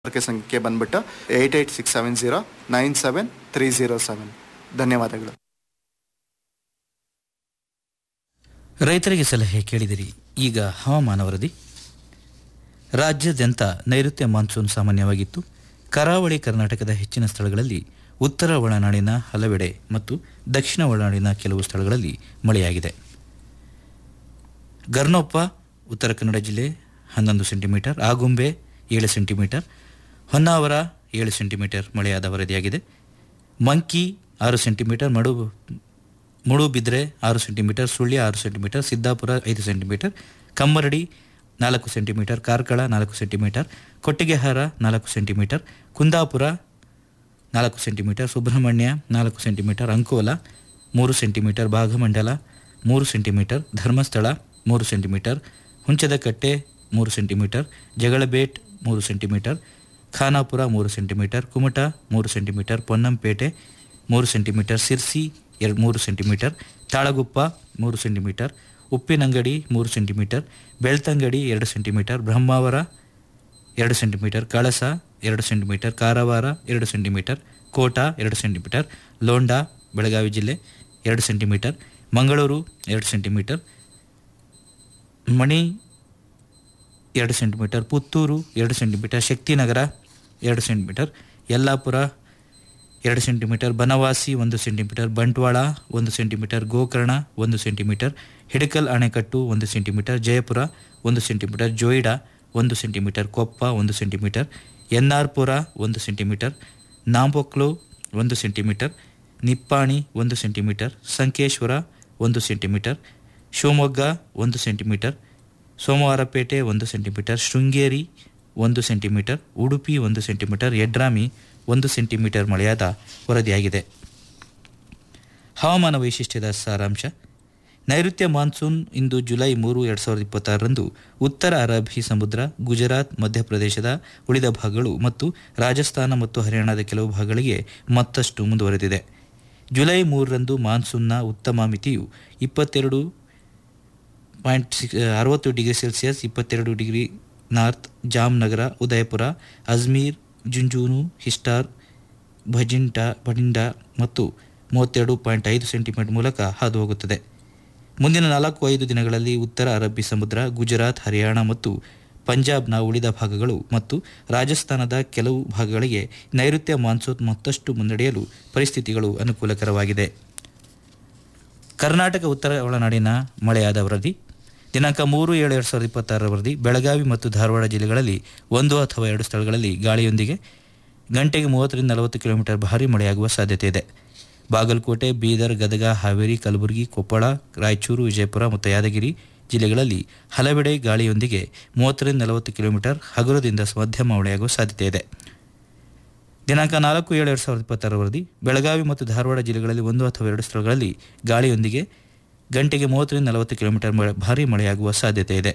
ಸಂಪರ್ಕ ಸಂಖ್ಯೆ ಬಂದ್ಬಿಟ್ಟು eight eight six seven zero nine seven three zero seven ಧನ್ಯವಾದಗಳು ರೈತರಿಗೆ ಸಲಹೆ ಕೇಳಿದಿರಿ ಈಗ ಹವಾಮಾನ ವರದಿ ರಾಜ್ಯಾದ್ಯಂತ ನೈಋತ್ಯ ಮಾನ್ಸೂನ್ ಸಾಮಾನ್ಯವಾಗಿತ್ತು ಕರಾವಳಿ ಕರ್ನಾಟಕದ ಹೆಚ್ಚಿನ ಸ್ಥಳಗಳಲ್ಲಿ ಉತ್ತರ ಒಳನಾಡಿನ ಹಲವೆಡೆ ಮತ್ತು ದಕ್ಷಿಣ ಒಳನಾಡಿನ ಕೆಲವು ಸ್ಥಳಗಳಲ್ಲಿ ಮಳೆಯಾಗಿದೆ ಗರ್ನೊಪ್ಪ ಉತ್ತರ ಕನ್ನಡ ಜಿಲ್ಲೆ ಹನ್ನೊಂದು ಸೆಂಟಿಮೀಟರ್ ಆಗುಂಬೆ ಏಳು ಸೆಂಟಿಮೀಟರ್ ಹೊನ್ನಾವರ ಏಳು ಸೆಂಟಿಮೀಟರ್ ಮಳೆಯಾದ ವರದಿಯಾಗಿದೆ ಮಂಕಿ ಆರು ಸೆಂಟಿಮೀಟರ್ ಮಡು ಮುಳುಬಿದ್ರೆ ಆರು ಸೆಂಟಿಮೀಟರ್ ಸುಳ್ಯ ಆರು ಸೆಂಟಿಮೀಟರ್ ಸಿದ್ದಾಪುರ ಐದು ಸೆಂಟಿಮೀಟರ್ ಕಮ್ಮರಡಿ ನಾಲ್ಕು ಸೆಂಟಿಮೀಟರ್ ಕಾರ್ಕಳ ನಾಲ್ಕು ಸೆಂಟಿಮೀಟರ್ ಕೊಟ್ಟಿಗೆಹಾರ ನಾಲ್ಕು ಸೆಂಟಿಮೀಟರ್ ಕುಂದಾಪುರ ನಾಲ್ಕು ಸೆಂಟಿಮೀಟರ್ ಸುಬ್ರಹ್ಮಣ್ಯ ನಾಲ್ಕು ಸೆಂಟಿಮೀಟರ್ ಅಂಕೋಲ ಮೂರು ಸೆಂಟಿಮೀಟರ್ ಭಾಗಮಂಡಲ ಮೂರು ಸೆಂಟಿಮೀಟರ್ ಧರ್ಮಸ್ಥಳ ಮೂರು ಸೆಂಟಿಮೀಟರ್ ಹುಂಚದಕಟ್ಟೆ ಮೂರು ಸೆಂಟಿಮೀಟರ್ ಜಗಳಬೇಟ್ ಮೂರು ಸೆಂಟಿಮೀಟರ್ ಖಾನಾಪುರ ಮೂರು ಸೆಂಟಿಮೀಟರ್ ಕುಮಟ ಮೂರು ಸೆಂಟಿಮೀಟರ್ ಪೊನ್ನಂಪೇಟೆ ಮೂರು ಸೆಂಟಿಮೀಟರ್ ಸಿರ್ಸಿ ಎರಡು ಮೂರು ಸೆಂಟಿಮೀಟರ್ ತಾಳಗುಪ್ಪ ಮೂರು ಸೆಂಟಿಮೀಟರ್ ಉಪ್ಪಿನಂಗಡಿ ಮೂರು ಸೆಂಟಿಮೀಟರ್ ಬೆಳ್ತಂಗಡಿ ಎರಡು ಸೆಂಟಿಮೀಟರ್ ಬ್ರಹ್ಮಾವರ ಎರಡು ಸೆಂಟಿಮೀಟರ್ ಕಳಸ ಎರಡು ಸೆಂಟಿಮೀಟರ್ ಕಾರವಾರ ಎರಡು ಸೆಂಟಿಮೀಟರ್ ಕೋಟ ಎರಡು ಸೆಂಟಿಮೀಟರ್ ಲೋಂಡಾ ಬೆಳಗಾವಿ ಜಿಲ್ಲೆ ಎರಡು ಸೆಂಟಿಮೀಟರ್ ಮಂಗಳೂರು ಎರಡು ಸೆಂಟಿಮೀಟರ್ ಮಣಿ ಎರಡು ಸೆಂಟಿಮೀಟರ್ ಪುತ್ತೂರು ಎರಡು ಸೆಂಟಿಮೀಟರ್ ಶಕ್ತಿನಗರ ಎರಡು ಸೆಂಟಿಮೀಟರ್ ಯಲ್ಲಾಪುರ ಎರಡು ಸೆಂಟಿಮೀಟರ್ ಬನವಾಸಿ ಒಂದು ಸೆಂಟಿಮೀಟರ್ ಬಂಟ್ವಾಳ ಒಂದು ಸೆಂಟಿಮೀಟರ್ ಗೋಕರ್ಣ ಒಂದು ಸೆಂಟಿಮೀಟರ್ ಹಿಡಕಲ್ ಅಣೆಕಟ್ಟು ಒಂದು ಸೆಂಟಿಮೀಟರ್ ಜಯಪುರ ಒಂದು ಸೆಂಟಿಮೀಟರ್ ಜೋಯಿಡಾ ಒಂದು ಸೆಂಟಿಮೀಟರ್ ಕೊಪ್ಪ ಒಂದು ಸೆಂಟಿಮೀಟರ್ ಎನ್ ಆರ್ ಪುರ ಒಂದು ಸೆಂಟಿಮೀಟರ್ ನಾಂಬೊಕ್ಲು ಒಂದು ಸೆಂಟಿಮೀಟರ್ ನಿಪ್ಪಾಣಿ ಒಂದು ಸೆಂಟಿಮೀಟರ್ ಸಂಕೇಶ್ವರ ಒಂದು ಸೆಂಟಿಮೀಟರ್ ಶಿವಮೊಗ್ಗ ಒಂದು ಸೆಂಟಿಮೀಟರ್ ಸೋಮವಾರಪೇಟೆ ಒಂದು ಸೆಂಟಿಮೀಟರ್ ಶೃಂಗೇರಿ ಒಂದು ಸೆಂಟಿಮೀಟರ್ ಉಡುಪಿ ಒಂದು ಸೆಂಟಿಮೀಟರ್ ಯಡ್ರಾಮಿ ಒಂದು ಸೆಂಟಿಮೀಟರ್ ಮಳೆಯಾದ ವರದಿಯಾಗಿದೆ ಹವಾಮಾನ ವೈಶಿಷ್ಟ್ಯದ ಸಾರಾಂಶ ನೈಋತ್ಯ ಮಾನ್ಸೂನ್ ಇಂದು ಜುಲೈ ಮೂರು ಎರಡು ಸಾವಿರದ ಇಪ್ಪತ್ತಾರರಂದು ಉತ್ತರ ಅರಬ್ಬಿ ಸಮುದ್ರ ಗುಜರಾತ್ ಮಧ್ಯಪ್ರದೇಶದ ಉಳಿದ ಭಾಗಗಳು ಮತ್ತು ರಾಜಸ್ಥಾನ ಮತ್ತು ಹರಿಯಾಣದ ಕೆಲವು ಭಾಗಗಳಿಗೆ ಮತ್ತಷ್ಟು ಮುಂದುವರೆದಿದೆ ಜುಲೈ ಮೂರರಂದು ಮಾನ್ಸೂನ್ನ ಉತ್ತಮ ಮಿತಿಯು ಇಪ್ಪತ್ತೆರಡು ಪಾಯಿಂಟ್ ಸಿಕ್ಸ್ ಅರವತ್ತು ಡಿಗ್ರಿ ಸೆಲ್ಸಿಯಸ್ ಇಪ್ಪತ್ತೆರಡು ಡಿಗ್ರಿ ನಾರ್ತ್ ಜಾಮ್ನಗರ ಉದಯಪುರ ಅಜ್ಮೀರ್ ಜುಂಜೂನು ಹಿಸ್ಟಾರ್ ಭಜಿಂಟಾ ಭಟಿಂಡಾ ಮತ್ತು ಮೂವತ್ತೆರಡು ಪಾಯಿಂಟ್ ಐದು ಸೆಂಟಿಮೀಟರ್ ಮೂಲಕ ಹಾದು ಹೋಗುತ್ತದೆ ಮುಂದಿನ ನಾಲ್ಕು ಐದು ದಿನಗಳಲ್ಲಿ ಉತ್ತರ ಅರಬ್ಬಿ ಸಮುದ್ರ ಗುಜರಾತ್ ಹರಿಯಾಣ ಮತ್ತು ಪಂಜಾಬ್ನ ಉಳಿದ ಭಾಗಗಳು ಮತ್ತು ರಾಜಸ್ಥಾನದ ಕೆಲವು ಭಾಗಗಳಿಗೆ ನೈಋತ್ಯ ಮಾನ್ಸೂನ್ ಮತ್ತಷ್ಟು ಮುನ್ನಡೆಯಲು ಪರಿಸ್ಥಿತಿಗಳು ಅನುಕೂಲಕರವಾಗಿದೆ ಕರ್ನಾಟಕ ಉತ್ತರ ಒಳನಾಡಿನ ಮಳೆಯಾದ ವರದಿ ದಿನಾಂಕ ಮೂರು ಏಳು ಎರಡು ಸಾವಿರದ ಇಪ್ಪತ್ತಾರರ ವರದಿ ಬೆಳಗಾವಿ ಮತ್ತು ಧಾರವಾಡ ಜಿಲ್ಲೆಗಳಲ್ಲಿ ಒಂದು ಅಥವಾ ಎರಡು ಸ್ಥಳಗಳಲ್ಲಿ ಗಾಳಿಯೊಂದಿಗೆ ಗಂಟೆಗೆ ಮೂವತ್ತರಿಂದ ನಲವತ್ತು ಕಿಲೋಮೀಟರ್ ಭಾರೀ ಮಳೆಯಾಗುವ ಸಾಧ್ಯತೆ ಇದೆ ಬಾಗಲಕೋಟೆ ಬೀದರ್ ಗದಗ ಹಾವೇರಿ ಕಲಬುರಗಿ ಕೊಪ್ಪಳ ರಾಯಚೂರು ವಿಜಯಪುರ ಮತ್ತು ಯಾದಗಿರಿ ಜಿಲ್ಲೆಗಳಲ್ಲಿ ಹಲವೆಡೆ ಗಾಳಿಯೊಂದಿಗೆ ಮೂವತ್ತರಿಂದ ನಲವತ್ತು ಕಿಲೋಮೀಟರ್ ಹಗುರದಿಂದ ಮಧ್ಯಮ ಮಳೆಯಾಗುವ ಸಾಧ್ಯತೆ ಇದೆ ದಿನಾಂಕ ನಾಲ್ಕು ಏಳು ಎರಡು ಸಾವಿರದ ಇಪ್ಪತ್ತರ ವರದಿ ಬೆಳಗಾವಿ ಮತ್ತು ಧಾರವಾಡ ಜಿಲ್ಲೆಗಳಲ್ಲಿ ಒಂದು ಅಥವಾ ಎರಡು ಸ್ಥಳಗಳಲ್ಲಿ ಗಾಳಿಯೊಂದಿಗೆ ಗಂಟೆಗೆ ಮೂವತ್ತರಿಂದ ನಲವತ್ತು ಕಿಲೋಮೀಟರ್ ಮಳೆ ಭಾರೀ ಮಳೆಯಾಗುವ ಸಾಧ್ಯತೆ ಇದೆ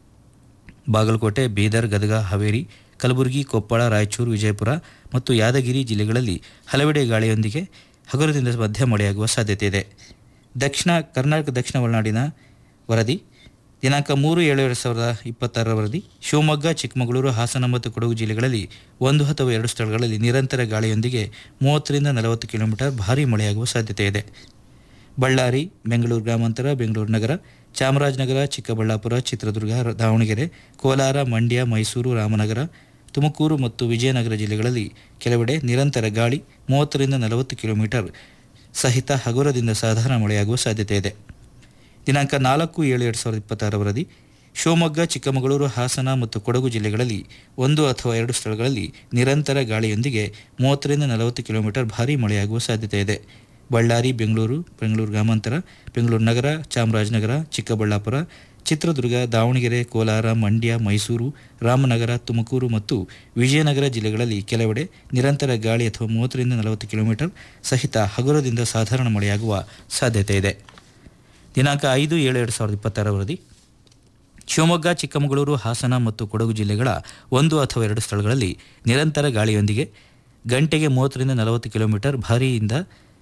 ಬಾಗಲಕೋಟೆ ಬೀದರ್ ಗದಗ ಹಾವೇರಿ ಕಲಬುರಗಿ ಕೊಪ್ಪಳ ರಾಯಚೂರು ವಿಜಯಪುರ ಮತ್ತು ಯಾದಗಿರಿ ಜಿಲ್ಲೆಗಳಲ್ಲಿ ಹಲವೆಡೆ ಗಾಳಿಯೊಂದಿಗೆ ಹಗುರದಿಂದ ಮಧ್ಯ ಮಳೆಯಾಗುವ ಸಾಧ್ಯತೆ ಇದೆ ದಕ್ಷಿಣ ಕರ್ನಾಟಕ ದಕ್ಷಿಣ ಒಳನಾಡಿನ ವರದಿ ದಿನಾಂಕ ಮೂರು ಏಳು ಎರಡು ಸಾವಿರದ ಇಪ್ಪತ್ತಾರರ ವರದಿ ಶಿವಮೊಗ್ಗ ಚಿಕ್ಕಮಗಳೂರು ಹಾಸನ ಮತ್ತು ಕೊಡಗು ಜಿಲ್ಲೆಗಳಲ್ಲಿ ಒಂದು ಅಥವಾ ಎರಡು ಸ್ಥಳಗಳಲ್ಲಿ ನಿರಂತರ ಗಾಳಿಯೊಂದಿಗೆ ಮೂವತ್ತರಿಂದ ನಲವತ್ತು ಕಿಲೋಮೀಟರ್ ಭಾರೀ ಮಳೆಯಾಗುವ ಸಾಧ್ಯತೆ ಇದೆ ಬಳ್ಳಾರಿ ಬೆಂಗಳೂರು ಗ್ರಾಮಾಂತರ ಬೆಂಗಳೂರು ನಗರ ಚಾಮರಾಜನಗರ ಚಿಕ್ಕಬಳ್ಳಾಪುರ ಚಿತ್ರದುರ್ಗ ದಾವಣಗೆರೆ ಕೋಲಾರ ಮಂಡ್ಯ ಮೈಸೂರು ರಾಮನಗರ ತುಮಕೂರು ಮತ್ತು ವಿಜಯನಗರ ಜಿಲ್ಲೆಗಳಲ್ಲಿ ಕೆಲವೆಡೆ ನಿರಂತರ ಗಾಳಿ ಮೂವತ್ತರಿಂದ ನಲವತ್ತು ಕಿಲೋಮೀಟರ್ ಸಹಿತ ಹಗುರದಿಂದ ಸಾಧಾರಣ ಮಳೆಯಾಗುವ ಸಾಧ್ಯತೆ ಇದೆ ದಿನಾಂಕ ನಾಲ್ಕು ಏಳು ಎರಡು ಸಾವಿರದ ಇಪ್ಪತ್ತಾರ ವರದಿ ಶಿವಮೊಗ್ಗ ಚಿಕ್ಕಮಗಳೂರು ಹಾಸನ ಮತ್ತು ಕೊಡಗು ಜಿಲ್ಲೆಗಳಲ್ಲಿ ಒಂದು ಅಥವಾ ಎರಡು ಸ್ಥಳಗಳಲ್ಲಿ ನಿರಂತರ ಗಾಳಿಯೊಂದಿಗೆ ಮೂವತ್ತರಿಂದ ನಲವತ್ತು ಕಿಲೋಮೀಟರ್ ಭಾರೀ ಮಳೆಯಾಗುವ ಸಾಧ್ಯತೆ ಇದೆ ಬಳ್ಳಾರಿ ಬೆಂಗಳೂರು ಬೆಂಗಳೂರು ಗ್ರಾಮಾಂತರ ಬೆಂಗಳೂರು ನಗರ ಚಾಮರಾಜನಗರ ಚಿಕ್ಕಬಳ್ಳಾಪುರ ಚಿತ್ರದುರ್ಗ ದಾವಣಗೆರೆ ಕೋಲಾರ ಮಂಡ್ಯ ಮೈಸೂರು ರಾಮನಗರ ತುಮಕೂರು ಮತ್ತು ವಿಜಯನಗರ ಜಿಲ್ಲೆಗಳಲ್ಲಿ ಕೆಲವೆಡೆ ನಿರಂತರ ಗಾಳಿ ಅಥವಾ ಮೂವತ್ತರಿಂದ ನಲವತ್ತು ಕಿಲೋಮೀಟರ್ ಸಹಿತ ಹಗುರದಿಂದ ಸಾಧಾರಣ ಮಳೆಯಾಗುವ ಸಾಧ್ಯತೆ ಇದೆ ದಿನಾಂಕ ಐದು ಏಳು ಎರಡು ಸಾವಿರದ ಇಪ್ಪತ್ತಾರ ವರದಿ ಶಿವಮೊಗ್ಗ ಚಿಕ್ಕಮಗಳೂರು ಹಾಸನ ಮತ್ತು ಕೊಡಗು ಜಿಲ್ಲೆಗಳ ಒಂದು ಅಥವಾ ಎರಡು ಸ್ಥಳಗಳಲ್ಲಿ ನಿರಂತರ ಗಾಳಿಯೊಂದಿಗೆ ಗಂಟೆಗೆ ಮೂವತ್ತರಿಂದ ನಲವತ್ತು ಕಿಲೋಮೀಟರ್ ಭಾರಿಯಿಂದ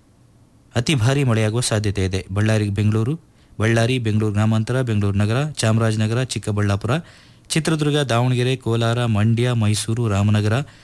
ಅತಿ ಭಾರೀ ಮಳೆಯಾಗುವ ಸಾಧ್ಯತೆ ಇದೆ ಬಳ್ಳಾರಿ ಬೆಂಗಳೂರು ಬಳ್ಳಾರಿ ಬೆಂಗಳೂರು ಗ್ರಾಮಾಂತರ ಬೆಂಗಳೂರು ನಗರ ಚಾಮರಾಜನಗರ ಚಿಕ್ಕಬಳ್ಳಾಪುರ ಚಿತ್ರದುರ್ಗ ದಾವಣಗೆರೆ ಕೋಲಾರ ಮಂಡ್ಯ ಮೈಸೂರು ರಾಮನಗರ